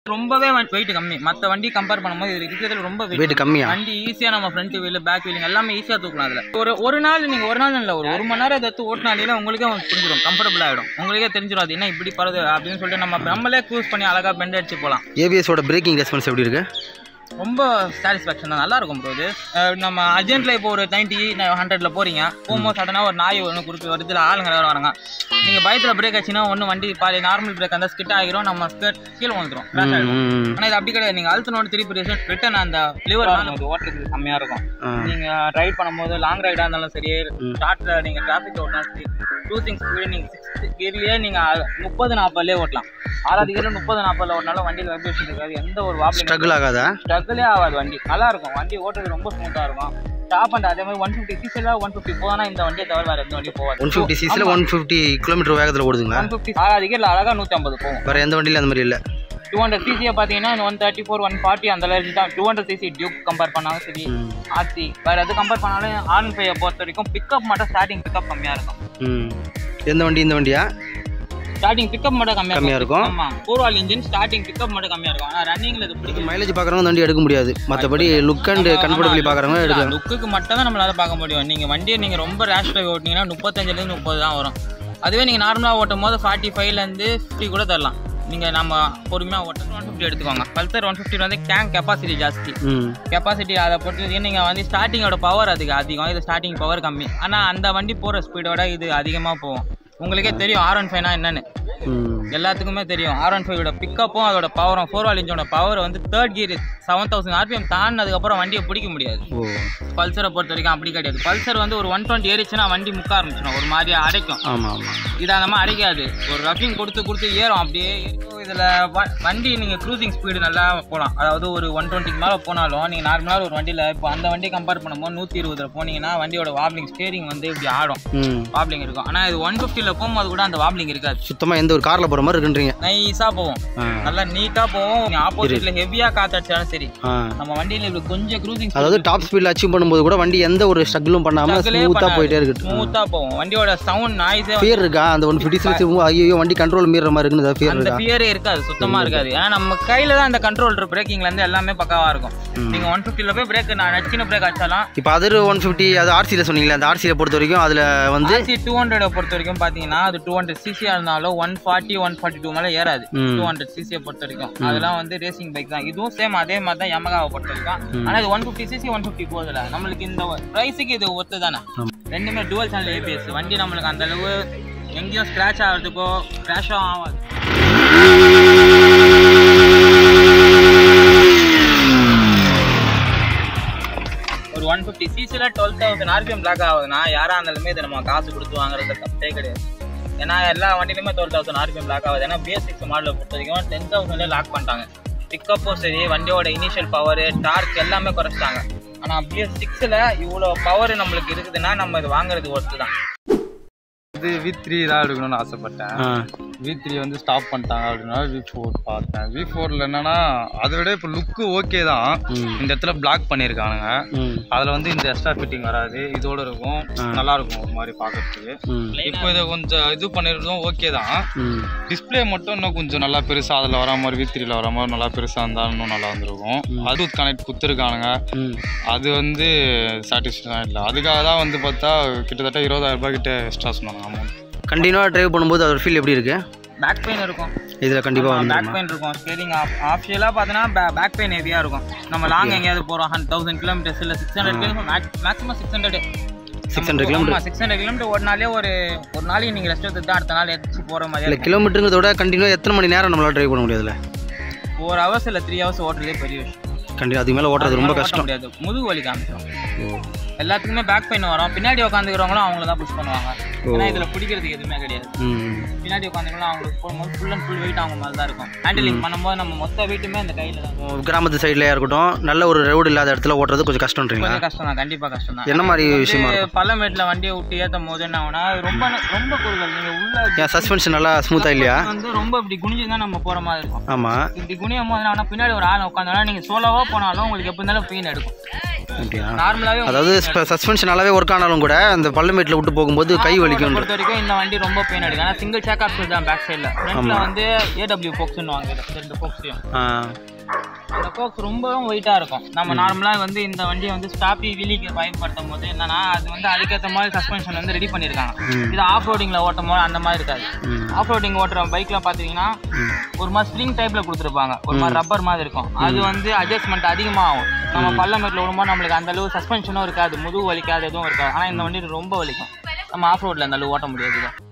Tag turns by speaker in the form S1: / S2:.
S1: ரொம்பவே வெயிட் கம்மி மற்ற வண்டி கம்பேர் பண்ணும்போது இது இருக்கிறதுல ரொம்ப weight
S2: வெயிட் கம்மியா
S1: வண்டி ஈஸியா நம்ம ஃப்ரண்ட் வீல் பேக் வீலிங் எல்லாமே ஈஸியா தூக்கலாம் அதுல ஒரு ஒரு நாள் நீங்க ஒரு நாள் இல்ல ஒரு ஒரு மணி நேரம் இதை எடுத்து ஓட்டினாலே உங்களுக்கே தெரிஞ்சிடும் கம்ஃபர்டபுள் ஆயிடும் உங்களுக்கே தெரிஞ்சிடும் அது என்ன இப்படி படுது அப்படின்னு சொல்லிட்டு நம்ம நம்மளே க்ரூஸ் பண்ணி அழகா பெண்ட் அடிச்சு போலாம்
S2: ஏபிஎஸோட பிரேக்கிங் ரெஸ்பான்ஸ் எப்படி இருக்கு
S1: ரொம்ப சாட்டிஸ்ஃபேக்ஷன் தான் நல்லா இருக்கும் ப்ரோ இது அஹ் நம்ம அர்ஜென்ட்ல இப்போ ஒரு நைன்ட்டி ஹண்ட்ரட்ல போறீங்க போகும்போது சடனாக ஒரு நாய் ஒன்று குறுக்கு வருது இல்ல ஆளுங்க வேறு வராங்க நீங்க பயத்துல பிரேக் ஆச்சுன்னா ஒன்று வண்டி பாதி நார்மல் பிரேக் அந்த ஸ்கிட் ஆகிரும் நம்ம ஸ்கிட் கீழே வந்துடும் கிராஷ் ஆகிடும்
S2: ம்,
S1: ஆனா இது அப்படி கிடையாது நீங்க அழுத்தனோட திருப்பி ரிசல்ட் ரிட்டன் அந்த லிவர் இது ஓட்டுறதுக்கு செம்மையா இருக்கும்
S2: ஆ.
S1: நீங்க ரைட் பண்ணும்போது லாங் ரைடா இருந்தாலும் சரி ஷார்ட்ல நீங்க டிராஃபிக் ஓட்டினா சரி க்ரூசிங் ஸ்பீடு நீங்க சிக்ஸ்த் கியர்லயே நீங்க முப்பது நாற்பதுலேயே ஓட்டலாம் ஆறாவது கியர்ல முப்பது நாற்பதுல ஓட்டினாலும் வண்டியில் வைப்ரேஷன் இருக்காது எந்த ஒரு வாப்ளிங்
S2: ஸ்ட்ரகிள் ஆகாதா
S1: ஸ்ட்ரகிளே ஆகாது வண்டி நல்லா இருக்கும் வண்டி ஓட்டுறது ரொம்ப ஸ்மூத்தா இருக்கும் டாப் அண்ட் அதே மாதிரி ஒன் ஃபிஃப்டி சிசில ஒன் ஃபிஃப்டி போனா இந்த வண்டியை தவிர வேற எந்த வண்டியும் போகாது
S2: ஒன் ஃபிஃப்டி சிசியில் ஒன் ஃபிஃப்டி கிலோமீட்டர் வேகத்தில் ஓடுதுங்களா
S1: ஒன் ஃபிஃப்டி ஆறாவது கியர்ல அழகா நூற்றி ஐம்பது போகும்
S2: வேறு எந்த வண்டியிலும் அந்த மாதிரி இல்லை
S1: டூ ஹண்ட்ரட் சிசியை பார்த்தீங்கன்னா one thirty four one forty அந்த ரேஞ்ச் தான் two hundred CC Duke compare பண்ணாலும் சரி ஆர்சி வேற எது கம்பேர் பண்ணாலும் ஆன் ஃபைவை பொறுத்த வரைக்கும் பிக்கப் மட்டும் ஸ்டார்டிங் பிக்கப் கம்மியா இருக்கும்
S2: ம் எந்த வண்டி இந்த வண்டியா
S1: ஸ்டார்டிங் பிக்கப் மட்டும் கம்மியா
S2: கம்மியா இருக்கும்.
S1: ஆமா ஃபோர் இன்ஜின் ஸ்டார்டிங் பிக்கப் மட்டும் கம்மியா இருக்கும் ஆனா ரன்னிங்ல இது பிடிக்கும்
S2: மைலேஜ் பார்க்குறவங்க இந்த வண்டி எடுக்க முடியாது மற்றபடி லுக் அண்ட் கம்ஃபர்டபுளி பார்க்குறவங்க எடுக்கலாம்
S1: லுக்குக்கு மட்டும் தான் நம்மளால பார்க்க முடியும் நீங்க வண்டியை நீங்க ரொம்ப ரேஷ் டிரைவ் ஓட்டினீங்கன்னா முப்பத்தஞ்சுல இருந்து முப்பது தான் வரும் அதுவே நீங்க நார்மலா ஓட்டும் போது ஃபார்ட்டி ஃபைவ்ல இருந்து ஃபிஃப்டி கூட தரலாம் நீங்க நம்ம பொறுமையா ஓட்டம் ஒன் ஃபிஃப்டி எடுத்துக்கோங்க பல்சர் ஒன் ஃபிஃப்டி வந்து கேங் கெப்பாசிட்டி ஜாஸ்தி
S2: ம்
S1: கெப்பாசிட்டி அதை பொறுத்து நீங்கள் வந்து ஸ்டார்டிங்கோட பவர் அதுக்கு அதிகம் இது ஸ்டார்டிங் பவர் கம்மி ஆனால் அந்த வண்டி போகிற ஸ்பீடோட இது அதிகமாக போகும் உங்களுக்கே தெரியும் ஆர் ஒன் ஃபைவ்னா என்னன்னு
S2: ம்
S1: எல்லாத்துக்குமே தெரியும் ஆர் ஒன் ஃபைவோட பிக்கப்பும் அதோட பவரும் ஃபோர் வால் இன்ஜோட பவர் வந்து third gear seven thousand RPM தாண்டினதுக்கப்புறம் வண்டியை பிடிக்க முடியாது
S2: ஓ
S1: பல்சரை பொறுத்த வரைக்கும் அப்படி கிடையாது பல்சர் வந்து ஒரு ஒன் டுவெண்ட்டி ஏறிச்சுன்னா வண்டி முக்க ஆரம்பிச்சிடும் ஒரு மாதிரி அடைக்கும்
S2: ஆமாம் ஆமாம்
S1: இது அந்த மாதிரி அடைக்காது ஒரு ரஃபிங் கொடுத்து கொடுத்து ஏறும் அப்படியே இதில் வண்டி நீங்கள் க்ரூசிங் ஸ்பீடு நல்லா போகலாம் அதாவது ஒரு ஒன் டுவெண்ட்டிக்கு மேலே போனாலும் நீங்கள் நார்மலாக ஒரு வண்டியில் இப்போ அந்த வண்டி கம்பேர் பண்ணும்போது நூற்றி இருபதில் போனீங்கன்னா வண்டியோட வாப்லிங் ஸ்டேரிங் வந்து இப்படி ஆடும்
S2: ம்
S1: வாப்லிங் இருக்கும் ஆனால் இது ஒன் ஃபிஃப்டியில் போகும்போது கூட அந்த வாப்லிங் இருக்காது
S2: சுத்தமாக எந்த ஒரு காரில் போகிற மாதிரி இருக்குன்றீங்க
S1: நைஸாக போகும்
S2: ஆ
S1: நல்லா நீட்டாக போகும் நீங்கள் ஆப்போசிட்டில் ஹெவியாக காத்தடிச்சாலும் சரி
S2: ஆ
S1: நம்ம வண்டியில் இப்படி கொஞ்சம் க்ரூசிங்
S2: அதாவது டாப் ஸ்பீடில் அச்சீவ் பண்ணும்போது கூட வண்டி எந்த ஒரு ஸ்ட்ரகிளும் பண்ணாமல் ஸ்மூத்தாக போயிட்டே இருக்குது
S1: ஸ்மூத்தாக போகும் வண்டியோட சவுண்ட் நாய்ஸே
S2: ஃபியர் இருக்கா அந்த ஒன் ஃபிஃப்டி சிக்ஸ் ஐயோ வண்டி கண்ட்ரோல் மீற மாதிரி இருக்குன்னு ஃபியர்
S1: அந்த
S2: இருக்கா
S1: ஃபியரே இருக்காது சுத்தமா இருக்காது ஏன்னா நம்ம கையில தான் அந்த கண்ட்ரோல் பிரேக்கிங்ல இருந்து எல்லாமே பக்காவா இருக்கும் நீங்க ஒன் ஃபிஃப்டில போய் பிரேக் நான் நச்சின பிரேக் அடிச்சாலும்
S2: இப்போ அதர் ஒன் ஃபிஃப்டி அது ஆர்சியில் சொன்னீங்களே அந்த ஆர்சியில் பொறுத்த வரைக்கும் அதில் வந்து
S1: ஆர்சி டூ ஹண்ட்ரட் பொறுத்த வரைக்கும் பாத்தீங்கன்னா அது டூ ஹண்ட்ரட் சிசியா இருந்தாலும் one forty one forty two மேல ஏறாது
S2: ம்.
S1: டூ ஹண்ட்ரட் சிசியை பொறுத்த வரைக்கும் அதெல்லாம் வந்து ரேசிங் பைக் தான் இதுவும் சேம் அதே மாதிரி தான் யமகாவை பொறுத்த வரைக்கும் ஆனா இது one fifty CC one fifty போதில்ல நம்மளுக்கு இந்த ப்ரைஸுக்கு இது ஒத்து தானே ரெண்டுமே டுவல் சேனல் ஏபிஎஸ் வண்டி நம்மளுக்கு அந்த அளவு எங்கேயும் ஸ்க்ராட்ச் ஆகிறதுக்கோ கிராஷும் ஆகாது ஒரு ஒன் ஃபிஃப்டி சிசியில் டுவெல் தௌசண்ட் ஆர்பிஎம் லாக் ஆகுதுன்னா யாராக இருந்தாலுமே இதை நம்ம காசு கொடுத்து வாங்குறது தப்பே கிடையாது ஏன்னா எல்லா வண்டியிலுமே டுவெல் தௌசண்ட் ஆர்பிஎம் லாக் ஆகுது ஏன்னா பிஎஸ் சிக்ஸ் மாடலை பொறுத்த வரைக்கும் டென் தௌசண்ட்லேயே லாக் பண்ணிட்டாங்க பிக்கப்பும் சரி வண்டியோட இனிஷியல் பவர் டார்க் எல்லாமே குறைச்சிட்டாங்க ஆனால் பிஎஸ் சிக்ஸில் இவ்வளோ பவர் நம்மளுக்கு இருக்குதுன்னா நம்ம இது வாங்குறது ஒர்த்து தான்
S3: இது வி த்ரீ தான் எடுக்கணும்னு ஆசைப்பட்டேன்
S2: ஆ
S3: வி த்ரீ வந்து ஸ்டாப் பண்ணிட்டாங்க அப்படின்னா வி ஃபோர் பார்த்தேன் வி ஃபோரில் என்னன்னா அதை விட இப்போ லுக்கு ஓகே தான்
S2: ம்.
S3: இந்த இடத்துல பிளாக் பண்ணியிருக்கானுங்க
S2: ம்
S3: அதில் வந்து இந்த எக்ஸ்ட்ரா ஃபிட்டிங் வராது இதோட இருக்கும் நல்லா இருக்கும் ஒரு மாதிரி பார்க்கறதுக்கு
S2: ம்
S3: இப்போ இதை கொஞ்சம் இது பண்ணிருக்கோம் ஓகே தான்
S2: ம்
S3: டிஸ்ப்ளே மட்டும் இன்னும் கொஞ்சம் நல்லா பெருசாக அதில் வர மாதிரி வி த்ரீல வர மாதிரி நல்லா பெருசாக இருந்தால் இன்னும் நல்லா வந்திருக்கும் அது கனெக்ட் குத்துருக்கானுங்க
S2: ம்
S3: அது வந்து சாட்டிஸ்ஃபேக்ஷன் இல்லை அதுக்காக தான் வந்து பார்த்தா கிட்டத்தட்ட இருபதாயிரம் ரூபாய் கிட்ட எக்ஸ்ட்ரா சொன்னாங்க அமௌண்ட்
S2: கண்டினியூவாக ட்ரைவ் பண்ணும்போது அதோட ஃபீல் எப்படி இருக்கு
S1: பேக் பெயின் இருக்கும்
S2: இதில் கண்டிப்பாக வந்து
S1: பேக் பெயின் இருக்கும் ஸ்டேரிங் ஆஃப் ஆப்ஷியலாக பார்த்தீங்கன்னா பேக் பெயின் ஹெவியாக இருக்கும் நம்ம லாங் எங்கேயாவது போகிறோம் ஹண்ட் தௌசண்ட் கிலோமீட்டர்ஸ் இல்லை six hundred kilometre maximum six hundred
S2: six hundred kilometre
S1: ஆமாம் சிக்ஸ் ஹண்ட்ரட் கிலோமீட்டர் ஓடினாலே ஒரு ஒரு நாளைக்கு நீங்கள் ரெஸ்ட் எடுத்து தான் அடுத்த நாள் எடுத்து போகிற மாதிரி
S2: இல்லை கிலோமீட்டருங்கிறத விட கண்டினியூவாக எத்தனை மணி நேரம் நம்மளால் ட்ரைவ் பண்ண முடியாதுல்ல
S1: ஃபோர் ஹவர்ஸ் இல்லை த்ரீ ஹவர்ஸ் ஓட்டுறதே பெரிய விஷயம்
S2: கண்டிப்பாக அதுக்கு மேலே ஓட்டுறது ரொம்ப
S1: ஓட்ட
S2: கஷ்டம்
S1: முடியாது முதுகு வலி காமிச்சிடும் எல்லாத்துக்குமே பேக் பெயின் வரும் பின்னாடி உட்காந்துக்கிறவங்களும் அவங்கள தான் புஷ் பண்ணுவாங்க ஏன்னா இதில் பிடிக்கிறதுக்கு எதுவுமே கிடையாது
S2: ம்
S1: பின்னாடி உட்காந்துக்கலாம் அவங்களுக்கு போகும்போது ஃபுல் அண்ட் ஃபுல் வெயிட் அவங்க மாதிரி தான் இருக்கும் ஹேண்டிலிங் பண்ணும்போது நம்ம மொத்த வெயிட்டுமே அந்த கையில் தான் இருக்கும்.
S2: கிராமத்து சைட்லையா இருக்கட்டும் நல்ல ஒரு ரோடு இல்லாத இடத்துல ஓட்டுறது கொஞ்சம் கஷ்டம்ன்றீங்களா
S1: கொஞ்சம் கஷ்டம் தான் கண்டிப்பாக கஷ்டம் தான்
S2: என்ன மாதிரி விஷயமா இருக்கும்
S1: பள்ளமேட்டில் வண்டியை விட்டு ஏற்றும் போது என்ன ஆகுனா அது ரொம்ப ரொம்ப குறுகல் நீங்கள் உள்ள
S2: ஏன் சஸ்பென்ஷன் நல்லா ஸ்மூத்தாக இல்லையா
S1: வந்து ரொம்ப இப்படி குனிஞ்சு தான் நம்ம போகிற மாதிரி இருக்கும்
S2: ஆமாம்
S1: இப்படி குனியும் போது என்ன ஆகுனா, பின்னாடி ஒரு ஆள் உட்காந்தோன்னா நீங்கள் சோலோவாக போனாலும் உங்களுக்கு எப்படி இருந்தாலும் பெயின் எடுக்கும்
S2: அப்படியா
S1: நார்மலாகவே
S2: அதாவது சஸ்பென்ஷன் நல்லாவே ஒர்க் ஆனாலும் கூட அந்த பள்ளமேட்டில் விட்டு போகும்போது கை வலி வலிக்கும்
S1: பொறுத்த வரைக்கும் இந்த வண்டி ரொம்ப பெயின் அடிக்கும் ஆனால் சிங்கிள் சேக் ஆப்ஷன் தான் பேக் சைடில் ஃப்ரண்ட்ல வந்து ஏடபிள்யூ போக்ஸ்னு வாங்க இந்த ரெண்டு போக்ஸையும்
S2: ஆ
S1: இந்த போக்ஸ் ரொம்பவும் வெயிட்டாக இருக்கும் நம்ம நார்மலாக வந்து இந்த வண்டியை வந்து ஸ்டாப்பி விலிக்கு பயன்படுத்தும் போது என்னன்னா அது வந்து அதுக்கேற்ற மாதிரி சஸ்பென்ஷன் வந்து ரெடி பண்ணியிருக்காங்க இது ஆஃப் ரோடிங்கில் ஓட்டும் போது அந்த மாதிரி இருக்காது
S2: ம்.
S1: ஆஃப் ரோடிங் ஓட்டுற பைக்கில் பார்த்தீங்கன்னா ஒரு மாதிரி ஸ்ப்ரிங் டைப்பில் கொடுத்துருப்பாங்க ஒரு மாதிரி ரப்பர் மாதிரி இருக்கும் அது வந்து அட்ஜஸ்ட்மெண்ட் அதிகமாகும் நம்ம பள்ளமேட்டில் விடும்போது நம்மளுக்கு அந்த அளவு சஸ்பென்ஷனும் இருக்காது முதுகு வலிக்காது எதுவும் இருக்காது ஆனால் இந்த வண்டி ரொம்ப வலிக்கும் நம்ம ஆஃப் ரோட்டில் அந்த அளவு ஓட்ட முடியாது இதை